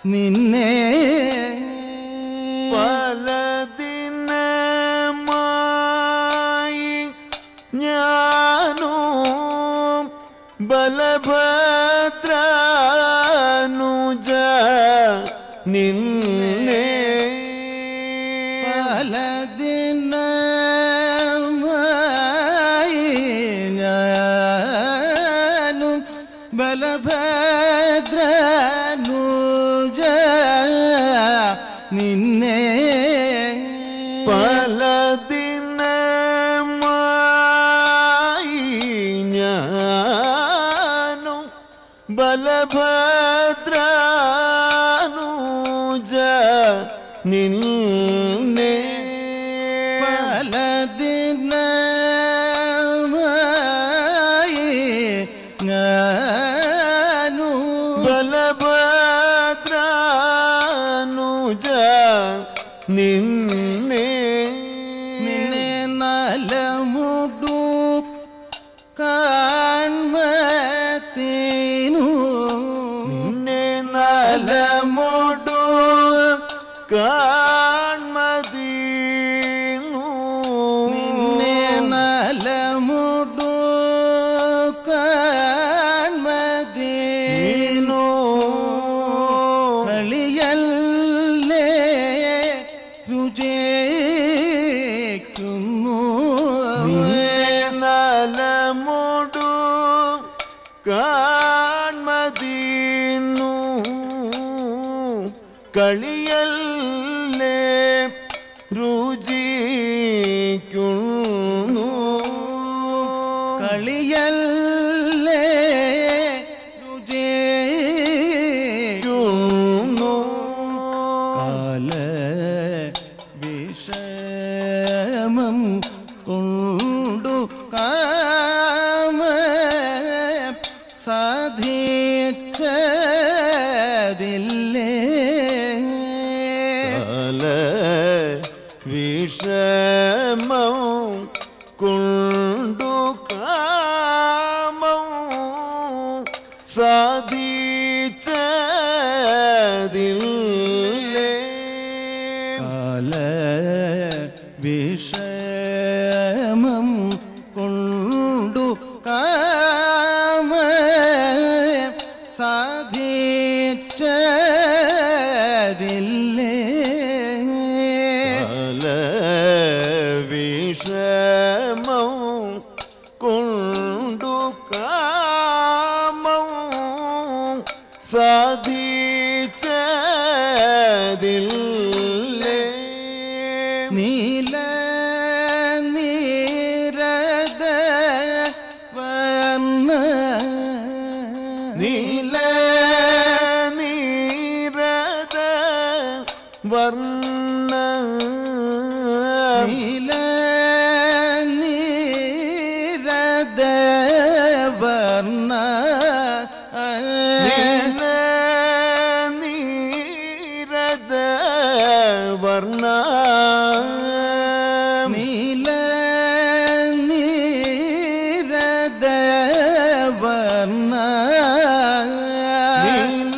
നിന്നെ പലദിനമായി ഞാനും ബലഭദ്രാനുജ നിന്നെ പലദിനമായി ഞാനും ബലഭദ്രനുജ നിന്നെ പലദിനമായി ഞാനും ബലഭദ്രാനുജ നിന്നെ പലദിനമായി ഞാനും ബലഭദ്രാനുജ നിന്നെ നിന്നെ നലമുടു കാൺമത്തേനു നിന്നെ നലമോടു കാൺമതീന്നു നിന്നെ നലമുടു കാൺമതേനു കളിയല്ലേ രുചിക്കുന്നു നലമോടു കാൺമതീന്നു കളിയല്ലേ രുചിക്കുന്നു കളിയല്ലേ രുചിക്കുന്നു കാല വിഷമം കൊണ്ടു കാമ സാധിച്ചതില്ലേ കാല വിഷമം കൊണ്ടു കാമം സാധിച്ചതില്ലേ കാല വിഷമം കൊണ്ടു കാമ സാധിച്ചതില്ലേ കാല വിഷമം കൊണ്ടു കാമം സാധിച്ചതില്ലേ നീല നീരദ വർണ്ണ നീല നീരത വർണ്ണ നീല നീരദ വർണ്ണ നീല നീരത വർണ്ണ നീല നീരദ വർണ്ണ നീല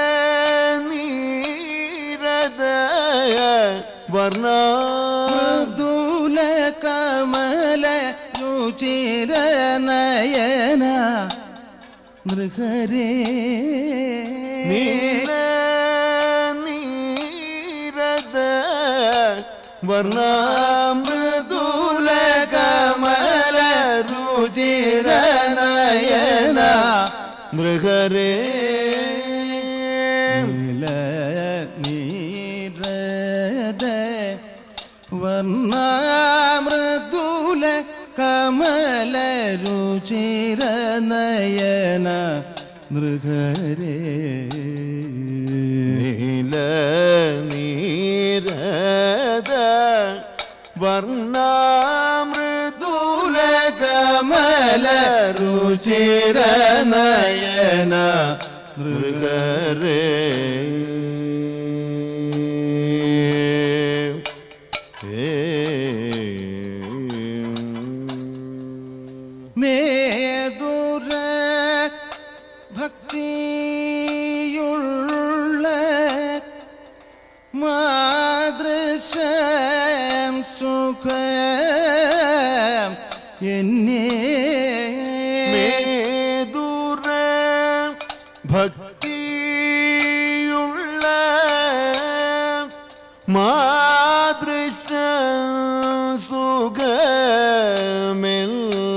നീരത വർണ്ണ മൃദുല കമല രുചിര നയന മൃഗരേ നീല നീരത വർണ്ണ മൃദുല കമല രുചിര നയന മൃഗരേ നീല നീരദ വർണ്ണ മൃദുല കമല രുചിര നയന നൃഗരേ നീല നീരത വർണ്ണ മൃദുല കമല രുചിര നയന മൃഗരേ മേതുര ഭക്തിയുള്ള ഭക്തിയുള്ള മാതൃശ സുഖമെൽ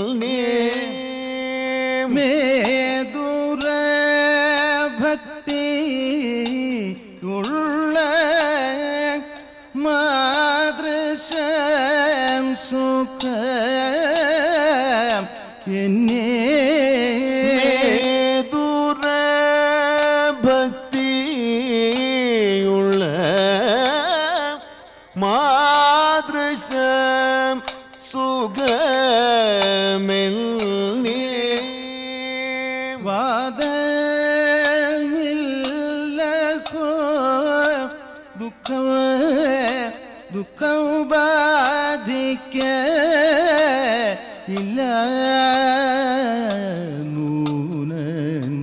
മേദുര ഭക്തി ഉള്ള മാതൃശം സുഖ എന്നെ ദൂര ഭക്തിയുള്ള മാതൃശം സുഖമെൽ വാദമില്ലഹോ ദുഃഖം ദുഃഖം ബാധിക്ക ഇല്ല നൂനൻ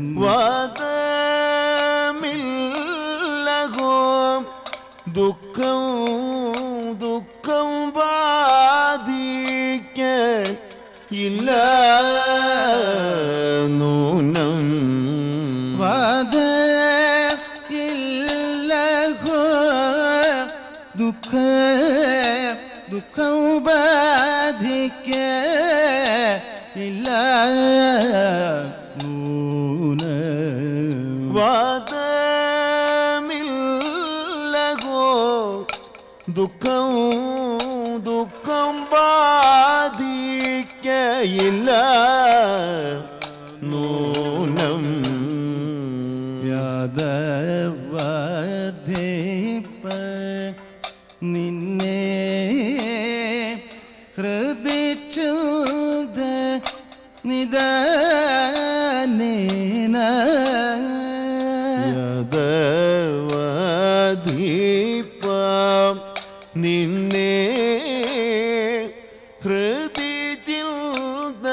വാദമില്ലഹോ ദുഃഖം ദുഃഖം ബാധിക്ക ഇല്ല നൂനം വാദ ഇല്ലഹോ ദുഃഖ ദുഃഖം ബാധിക്ക ഇല്ല നൂന വാദമില്ലഹോ ദുഃഖം ദുഃഖം ബാധിക്കയില്ല നൂനം യാദവധീപ നിന്നെ ഹൃദിച്ചുത നിദാനേന യദവധീപ നിന്നെ ഹൃദി ചിന്ത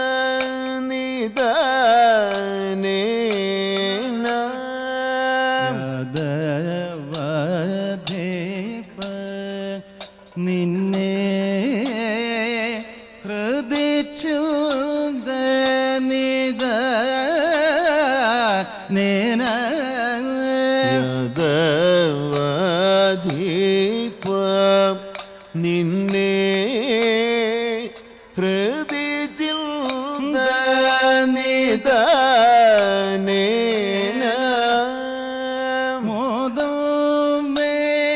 യാദവധീപ നിന്നെ ഹൃദിച്ചുത നിദാനേന യദവധീപ നിന്നെ ഹൃദി ചിന്ത മോദമേ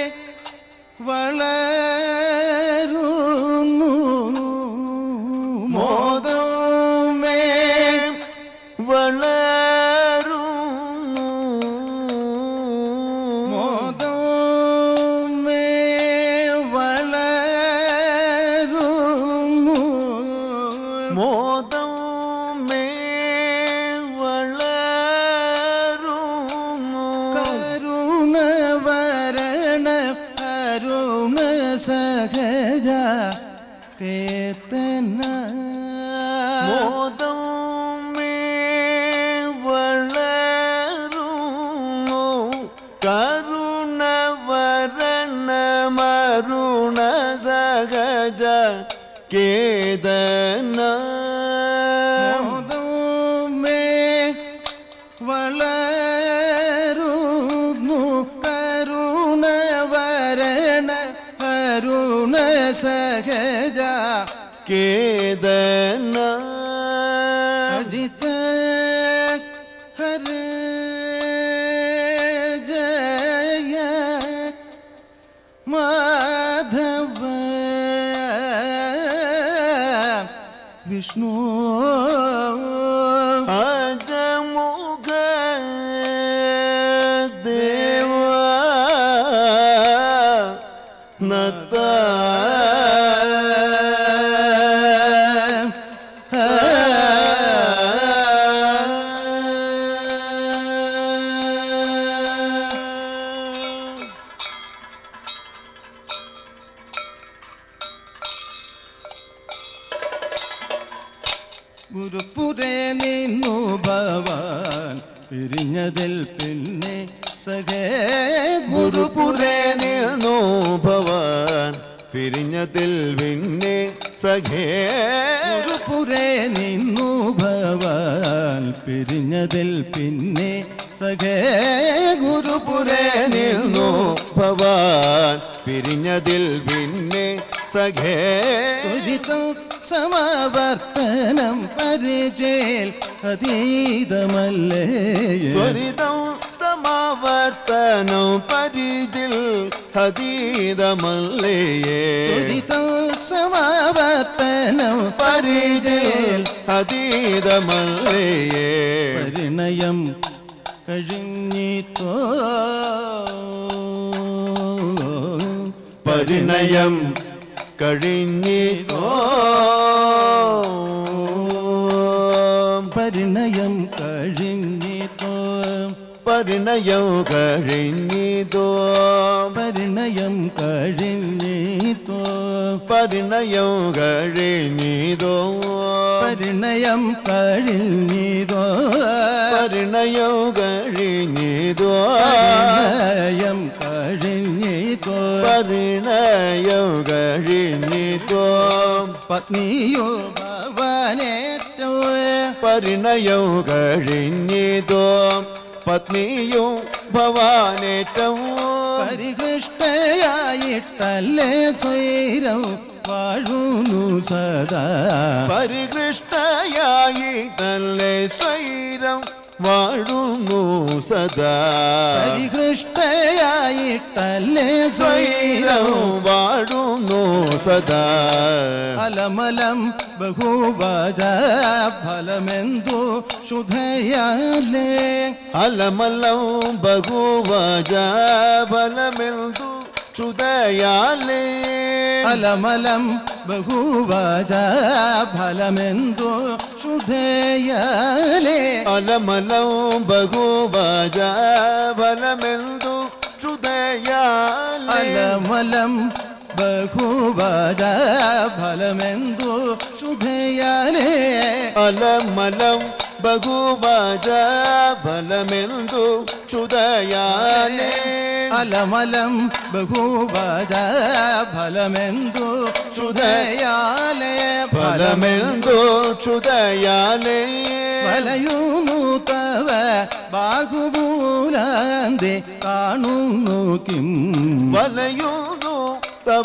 വളരുന്നു മോദമേ വളരുന്നു മോദമേ വളരുന്നു മോദം മേ വളരുന്നു കരുണ വരണ കരുണ സഹജ കേതന മോദം മേ വളരുന്നു കരുണ വരണ മരുണ സഹജ കേതന മോദമേ വളരുന്നു കരുണ വരണ കരുണ സഹജ കേതന അജിത ഹര ജയ മാധവ വിഷ്ണു അജമുഖ ദേവ നത്ത ഗുരുപുരേ നിന്നു ഭവാൻ പിരിഞ്ഞതിൽ പിന്നെ സഖേ ഗുരുപുരേ ഗുരുപുരേ നിന്നു ഭവാൻ പിരിഞ്ഞതിൽ പിന്നെ സഖേ ഗുരുപുരേ നിന്നു ഭവാൻ പിരിഞ്ഞതിൽ പിന്നെ സഖേ ഗുരുപുരേ നിന്നു ഭവാൻ പിരിഞ്ഞതിൽ പിന്നെ സഖേ ത്വരിതം സമാവർത്തനം പരിചേൽ അതീതമല്ലേ ത്വരിതം സമാവർത്തനം പരിചിൽ ഹതീതമല്ലേയേ ത്വരിതം സമാവർത്തനം പരിചേൽ ഹതീതമല്ലേയേ പരിണയം കഴിഞ്ഞിത്തോ പരിണയം കഴിഞ്ഞിതോ പരിണയം കഴിഞ്ഞിത്തോ പരിണയം കഴിഞ്ഞിതോ പരിണയം കഴിഞ്ഞിത്തോ പരിണയം കഴിഞ്ഞിതോ പരിണയം കഴിഞ്ഞിതോ പരിണയം കഴിഞ്ഞിതോ പരിണയം കഴിഞ്ഞിത്തോ പരിണയം കഴിഞ്ഞിതോ പത്നിയോ ഭവനേറ്റോ പരിണയം കഴിഞ്ഞിതോ പത്നിയും ഭവാനേറ്റവും പരികൃഷ്ടയായിട്ടല്ലേ സ്വൈരം വാഴുന്നു സദാ പരികൃഷ്ടയായി തല്ലേ സ്വൈരം വാഴുന്നു സദാ പരികൃഷ്ടയായിട്ടല്ലേ സ്വൈരം സ്വൈരം വാഴുന്നു സദാ അലമലം ബഹുവജ ഫലമെന്തു ശുദ്ധയാലേ അലമലം ബഹുവജ ബലമെന്തു ക്ഷുതയാലേ അലമലം ബഹുവജ ഫലമെന്തു ശുദ്ധയാലേ അലമലം ബഹുവജ ബലമെന്തു ക്ഷുതയാലേ അലമലം ബഹുവജ ഫലമെന്തു ശുദ്ധയാലേ അലമലം ബഹുവജ ബലമെന്തു ക്ഷുതയാലേ അലമലം ബഹുവജ ഫലമെന്തു ശുദ്ധയാലേ ഫലമെന്തു ക്ഷുതയാലേ വലയുന്നു തവ ബാഹുമൂലാന്തെ കാണുന്നു കിം വലയുന്നു തവ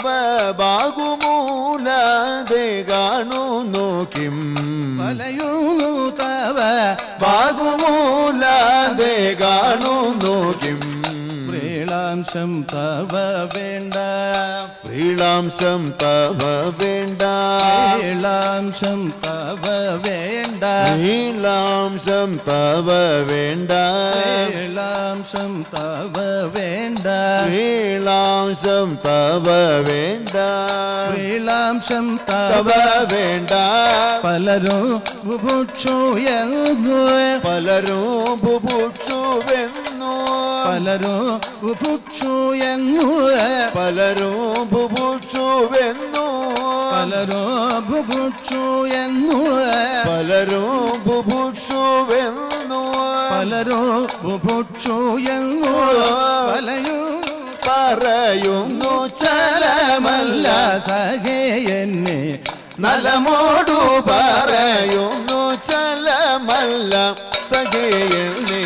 ബാഹുമൂലാതെ കാണുന്നു കിം വലയുന്നു തവ ബാഹുമൂലാതെ കാണുന്നു കിം പ്രീളാംശം തവ വേണ്ട പ്രീളാംശം തവ വേണ്ട പ്രീളാംശം തവ വേണ്ട നീളാംശം തവ വേണ്ട പ്രീളാംശം തവ വേണ്ട നീളാംശം തവ വേണ്ട പ്രീളാംശം തവ തവ വേണ്ട പലരും ബുഭുക്ഷുയെന്നു പലരും ബുഭുക്ഷുവെന്നു പലരും ബുഭുക്ഷുയെന്നു പലരും ബുഭുക്ഷുവെന്നു പലരും ബുഭുക്ഷുയെന്നു പലരും ബുഭുക്ഷുവെന്നു പലരും ബുഭുക്ഷുയെന്നു പലയും പറയുന്നു ചലമല്ല ചലമല്ല സഖേ എന്നെ നലമോടു പറയുന്നു ചലമല്ല സഖിയല്ലേ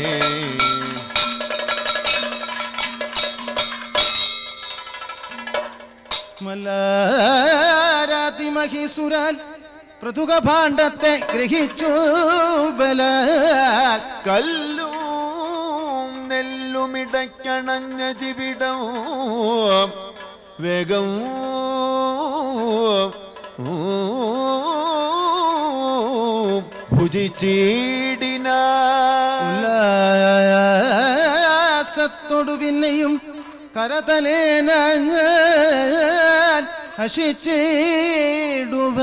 മല്ലാരാതി മഹീസുരാൽ പ്രതുക ഭാണ്ഡത്തെ ഗ്രഹിച്ചു ബലാൽ കല്ലും നെല്ലുമിടക്കണഞ്ഞ ജിവിടം വേഗം ഭുജിച്ചീടിന ഉല്ലാസത്തോടു പിന്നെയും കരതലേന ഞാൻ ഹസിച്ചിടുവ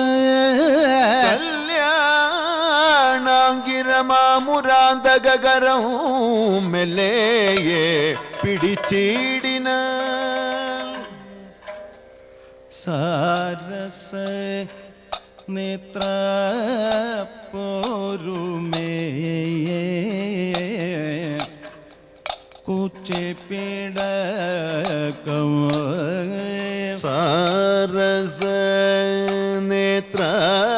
കല്യാണാങ്കിരമാമുരാന്തകരം മെല്ലേയെ പിടിച്ചീടിന സാരസ നേത്ര പോരുമേ കൂച്ചിപ്പിടക്കം സാരസ നേത്ര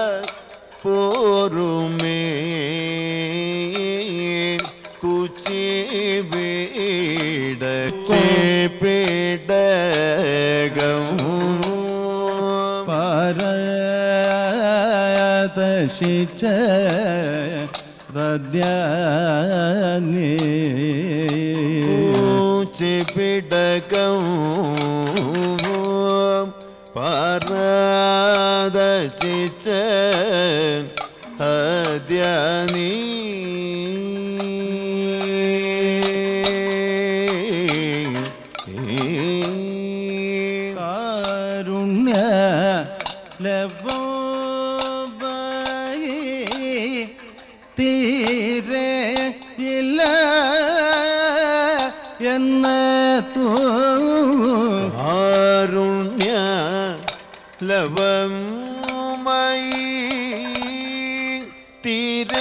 പോരുമേ കുച്ചി ദശിച്ച ദദ്യാനീ പിടകം പരദശിച്ച അദ്യനീ കാരുണ്യ ലവോബയി തീരെ ഇല്ല എന്ന തൂ കാരുണ്യ ലവമയി തീരെയില്ല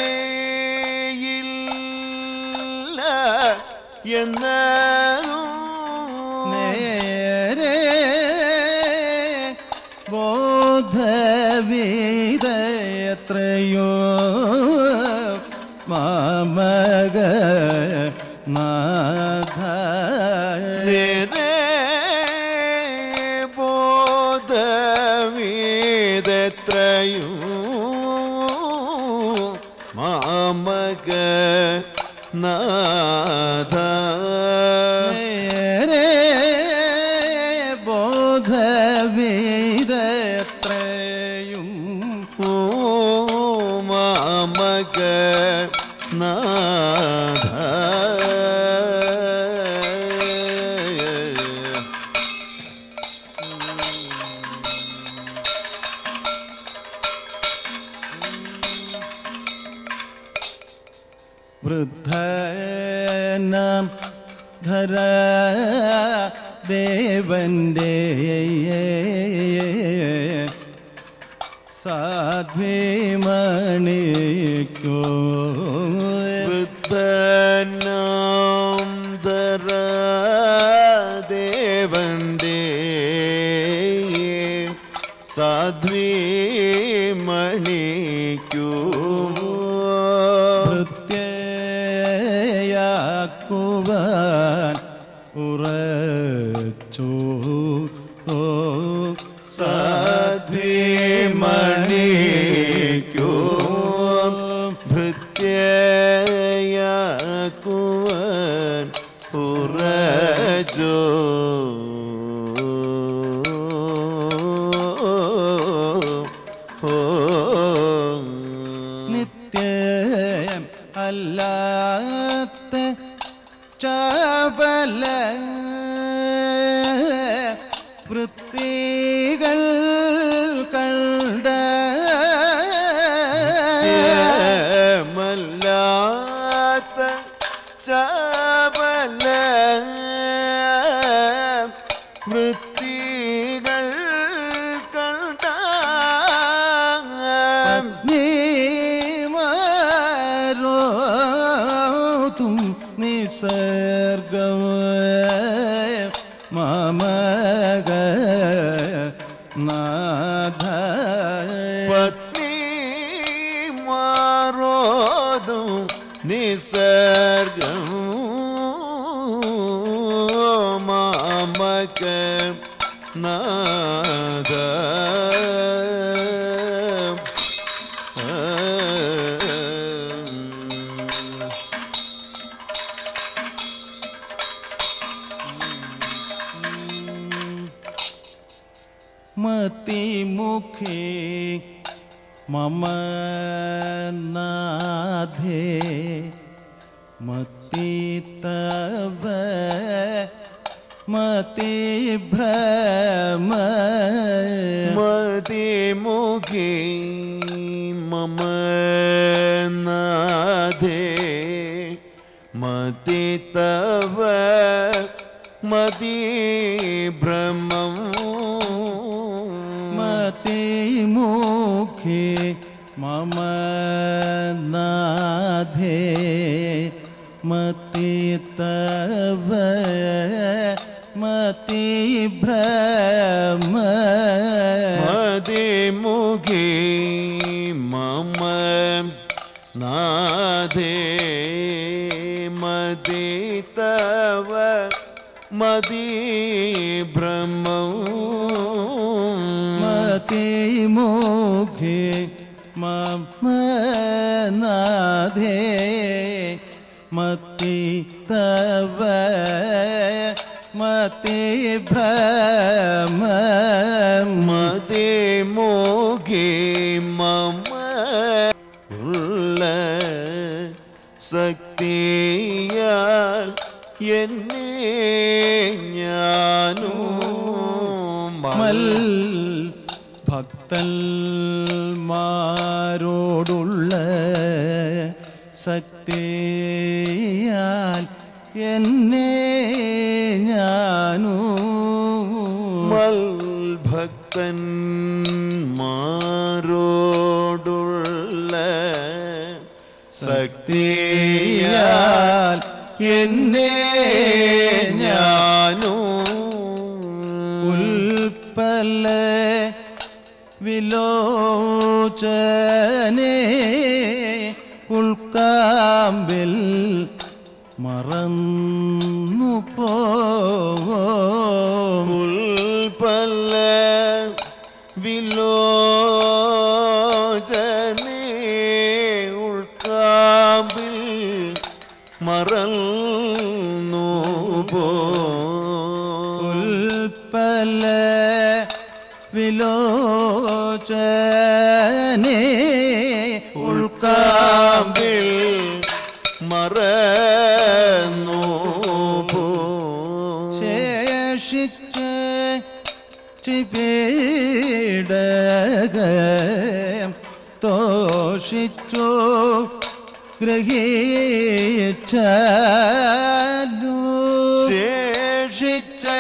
എന്നതും നേരെ ബോധവിത എത്രയോ മാമക നാഥ നേരെ ബോധമീതെത്രയും മാമക നാഥ നേരെ ബോധവിത എത്രയും ഓ മാമക നാഥ വൃദ്ധനാം ധര ദേവന്റെ സാധ്വിമണിക്കോ വൃദ്ധനാം ധര ദേവന്റെ സാധ്വി മണിക്കൂ വൃത്യയാക്കുവാൻ ഉറച്ചോ ഓ സാധ്വിമണിക്കൂ ഭൃത്യയാക്കുവാൻ ഉറജോ നിത്യം അല്ലാത്ത ചാപല വൃത്തികൾ കണ്ട മല്ലാത്ത ചാപല വൃത്തികൾ കണ്ട നീമാരോതും നിസർഗം മമക നാഥ പത്നി മാറോതും നിസർഗം മാമക നാദ മതിമുഖേ മമ നാഥേ മതി തവ മതി ഭ്രമ മതിമുഖി മമ നാഥേ മതി തവ മതി ഭ്രമം മതി മുഖേ മമ നാഥേ മതി തവ മതി ഭ്രമ മതിമുഖി മമ നാഥേ മതി തവ മതി ഭ്രമം മതി മുഖേ മമ നാഥേ മത്തി തവ മത്തി ഭ്രമ മതി മോഹി മമ ഉള്ള ശക്തിയാൽ എന്നെ ഞാനോ മൽ ഭക്തന്മാരോടുള്ള ശക്തിയാൽ എന്നെ ഞാനൂ മൽ ഭക്തന്മാരോടുള്ള ശക്തിയാൽ ശക്തിയാൽ എന്നെ ഞാൻ ഞാനോ ഉൽപ്പല വിലോചനെ ഉൾക്കാമ്പിൽ മറന്നു പോവും ഉൽപ്പല വിലോചനെ ഉൾക്കാമ്പിൽ മറന്നു പോ ഉൽപ്പല വിലോചനെ ഉൾക്കാമ്പിൽ കാമ്പിൽ മറന്നു പോ ശേഷിച്ച ചിപീടക തോഷിച്ചു ഗ്രഹിച്ചാലു ശേഷിച്ച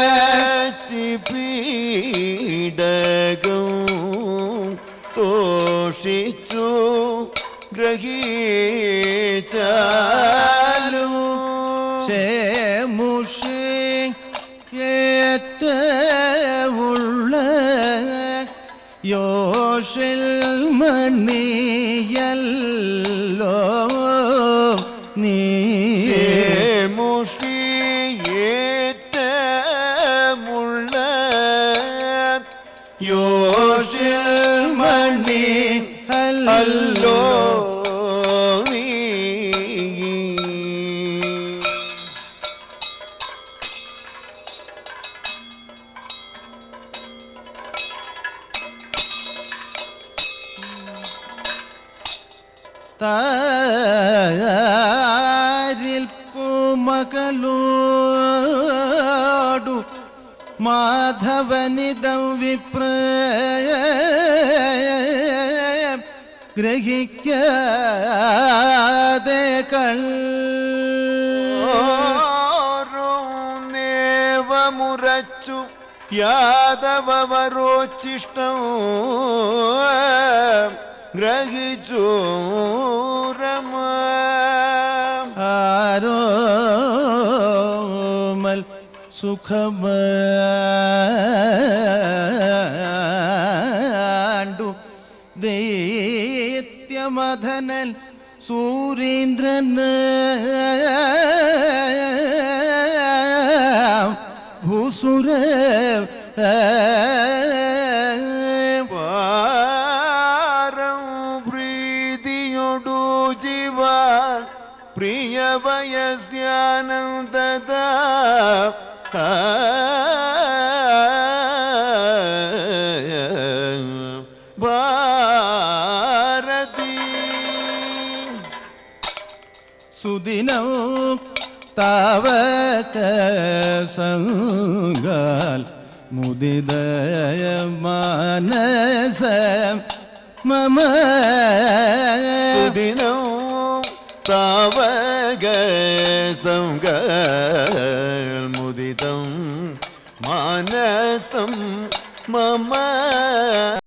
പീഡകം തോഷിച്ചു ഗ്രഹിച്ചാലു ശേമുഷി ഏറ്റവുള്ള യോഷിൽ മണിയല്ലോ നീ മുഷിയേറ്റമുള്ള യോഷിൽ മണി അല്ലോ നീ താരിൽ പൂമകളോടു മാധവനിതം വിപ്ര ഗ്രഹിക്കാതെ കൾ നേവമുറച്ചു യാദവരോച്ചിഷ്ടം ഗ്രഹിച്ചു രമ ആരോമൽ സുഖമാണ്ടു ദൈത്യമധനൻ സൂരീന്ദ്രൻ ഭൂസുര പാരം പ്രീതിയൊടു ജീവ പ്രിയ വയസ്യാനന്ദത ഭാരതി സുദിനം താവക സംഗാൽ മുദിത മാനസ മമ സുദിനം താവക മുദിതം മാനസം മമ